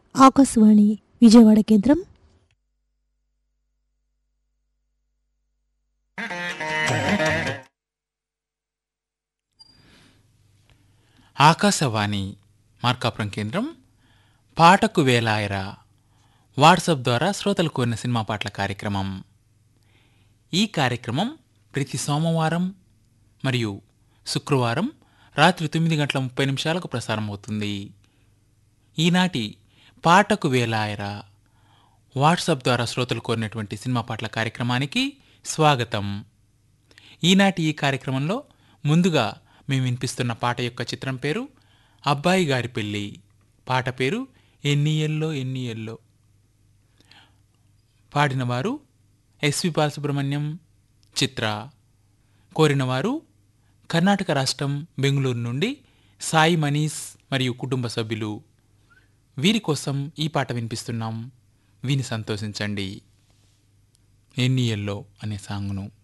ఆకాశవాణి విజయవాడ కేంద్రం ఆకాశవాణి మార్కాపురం కేంద్రం పాటకు వేలాయరా వాట్సాప్ ద్వారా శ్రోతలు కోరిన సినిమా పాటల కార్యక్రమం ఈ కార్యక్రమం ప్రతి సోమవారం మరియు శుక్రవారం రాత్రి తొమ్మిది గంటల ముప్పై నిమిషాలకు ప్రసారం అవుతుంది ఈనాటి పాటకు వేలాయరా వాట్సాప్ ద్వారా శ్రోతలు కోరినటువంటి సినిమా పాటల కార్యక్రమానికి స్వాగతం ఈనాటి ఈ కార్యక్రమంలో ముందుగా మేము వినిపిస్తున్న పాట యొక్క చిత్రం పేరు అబ్బాయి గారి పెళ్ళి పాట పేరు ఎన్ని ఎల్లో ఎన్ని ఎల్లో పాడినవారు ఎస్వి బాలసుబ్రహ్మణ్యం చిత్ర కోరినవారు కర్ణాటక రాష్ట్రం బెంగళూరు నుండి సాయి మనీష్ మరియు కుటుంబ సభ్యులు వీరి కోసం ఈ పాట వినిపిస్తున్నాం విని సంతోషించండి ఎన్ని ఎల్లో అనే సాంగ్ను